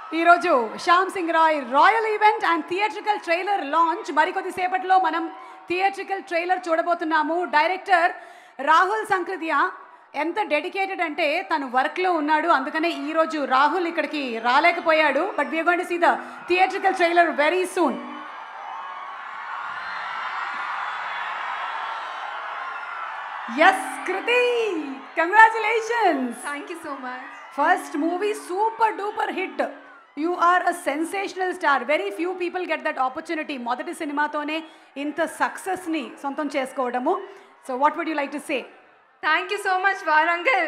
ఈరోజు Shyam Singh Roy royal event and theatrical trailer launch మరికొద్ది సేపట్లో మనం థియేట్రికల్ ట్రైలర్ చూడబోతున్నాము డైరెక్టర్ రాహుల్ సంకృతియా ఎంత డెడికేటెడ్ అంటే తను వర్క్లో ఉన్నాడు అందుకనే ఈరోజు రాహుల్ ఇక్కడికి రాలేకపోయాడు but we're going to see the theatrical trailer very soon yes Kriti congratulations thank you so much first movie super duper hit you are a sensational star very few people get that opportunity మొదటి సినిమాతోనే ఇంత సక్సెస్ని సొంతం చేసుకోవడము so what would you like to say thank you so much Warangal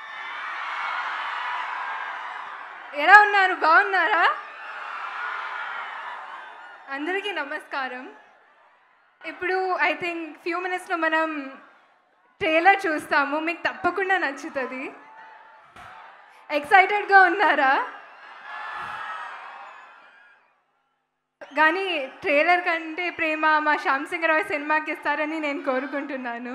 ఎలా ఉన్నారు బాగున్నారా అందరికీ నమస్కారం ఇప్పుడు ఐ థింక్ ఫ్యూ మినిట్స్లో మనం ట్రైలర్ చూస్తాము మీకు తప్పకుండా నచ్చుతుంది ఎక్సైటెడ్గా ఉన్నారా కానీ ట్రైలర్ కంటే ప్రేమ మా శ్యామ్ సింగ్ రాయ్ సినిమాకి ఇస్తారని నేను కోరుకుంటున్నాను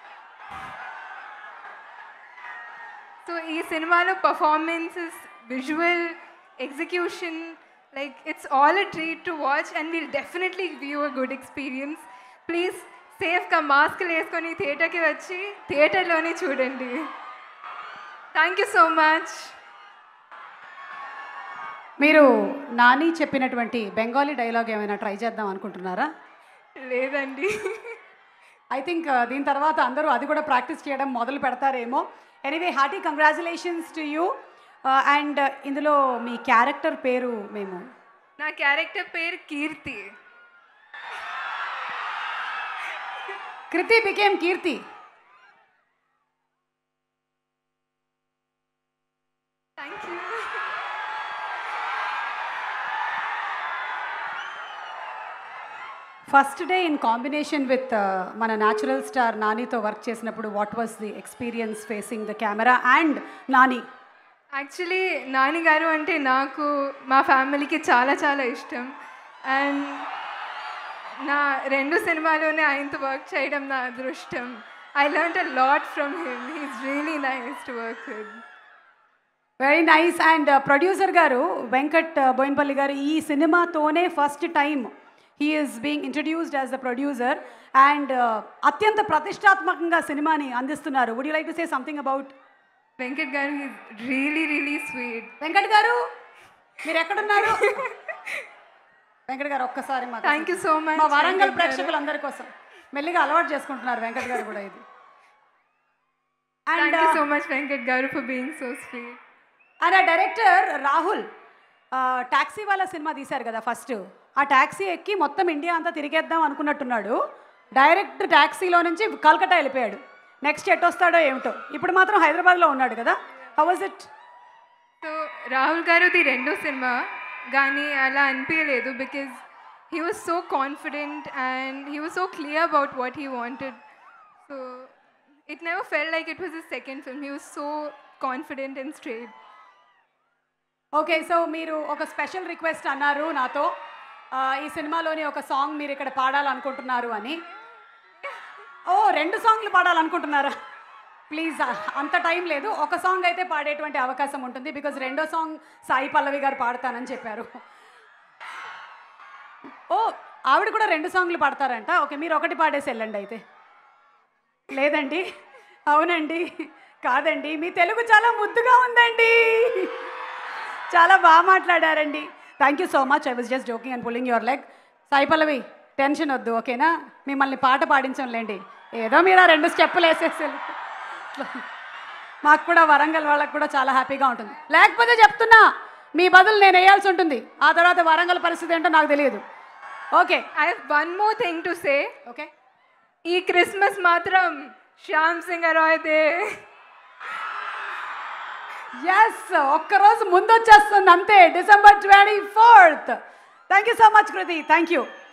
సో ఈ సినిమాలో performances visual execution like it's all a treat to watch and will definitely view a good experience please సేఫ్గా మాస్క్లు వేసుకొని థియేటర్కి వచ్చి థియేటర్లోనే చూడండి థ్యాంక్ యూ సో మచ్ మీరు నాని చెప్పినటువంటి బెంగాలీ డైలాగ్ ఏమైనా ట్రై చేద్దాం అనుకుంటున్నారా లేదండి ఐ థింక్ దీని తర్వాత అందరూ అది కూడా ప్రాక్టీస్ చేయడం మొదలు పెడతారేమో anyway hearty congratulations to you and ఇందులో మీ క్యారెక్టర్ పేరు మేము నా క్యారెక్టర్ పేరు Keerthi Kriti became Keerthi thank you first day in combination with మన న్యాచురల్ స్టార్ నానితో వర్క్ చేసినప్పుడు what was the experience facing the camera and Nani actually Nani garu అంటే నాకు మా ఫ్యామిలీకి చాలా చాలా ఇష్టం అండ్ నా రెండు సినిమాలోనే ఆయనతో వర్క్ చేయడం నా అదృష్టం I learn a lot from him he's really nice to work with very nice and producer garu Venkat Boyanapalli garu ఈ సినిమాతోనే first time he is being introduced as the producer and అత్యంత ప్రతిష్టాత్మకంగా సినిమాని అందిస్తున్నారు would you like to say something about Venkat garu he's really really sweet Venkat garu మీరు ఎక్కడున్నారు వెంకట్ గారు ఒక్కసారి మాకు థ్యాంక్ యూ సో మచ్ మా వరంగల్ ప్రేక్షకులందరి కోసం మెల్లిగా అలవాటు చేసుకుంటున్నారు వెంకట్ గారు కూడా ఇది and thank you so much Venkat garu for being so sweet and ఆ డైరెక్టర్ రాహుల్ టాక్సీ వాళ్ళ సినిమా తీశారు కదా ఫస్ట్ ఆ టాక్సీ ఎక్కి మొత్తం ఇండియా అంతా తిరిగేద్దాం అనుకున్నట్టున్నాడు డైరెక్ట్ టాక్సీలో నుంచి కల్కటా వెళ్ళిపోయాడు నెక్స్ట్ ఎట్ వస్తాడో ఏమిటో ఇప్పుడు మాత్రం హైదరాబాద్లో ఉన్నాడు కదా how was it so Rahul గారుది రెండో సినిమా కానీ అలా అనిపించలేదు because he was so confident and he was so clear about what he wanted so it never felt like it was his second film he was so confident and straight okay so మీరు ఒక special request అన్నారు నాతో ఆ, ఈ సినిమాలోని ఒక song మీరు ఇక్కడ పాడాలనుకుంటున్నారు అని ఓ రెండు సాంగ్లు పాడాలనుకుంటున్నారా ప్లీజ్ అంత టైం లేదు ఒక సాంగ్ అయితే పాడేటువంటి అవకాశం ఉంటుంది బికాజ్ రెండో సాంగ్ సాయి పల్లవి గారు పాడతానని చెప్పారు ఓ ఆవిడ కూడా రెండు సాంగ్లు పాడతారంట ఓకే మీరు ఒకటి పాడేసి వెళ్ళండి అయితే లేదండి అవునండి కాదండి మీ తెలుగు చాలా ముద్దుగా ఉందండి చాలా బాగా మాట్లాడారండి thank you so much I was just joking and pulling your leg Sai Pallavi tension వద్దు ఓకేనా మిమ్మల్ని పాట పాడించంలేండి ఏదో మీరు ఆ రెండు స్టెప్పులు వేసేసి మాకు కూడా వరంగల్ వాళ్ళకి కూడా చాలా హ్యాపీగా ఉంటుంది లేకపోతే చెప్తున్నా మీ బదులు నేను వేయాల్సి ఉంటుంది ఆ తర్వాత వరంగల్ పరిస్థితి ఏంటో నాకు తెలియదు okay I have one more thing to say okay ఈ క్రిస్మస్ మాత్రం శ్యామ్ సింగ్ రాయ్దే ఎస్ ఒక్కరోజు ముందు వచ్చేస్తుంది అంతే December twenty fourth thank you so much Kriti thank you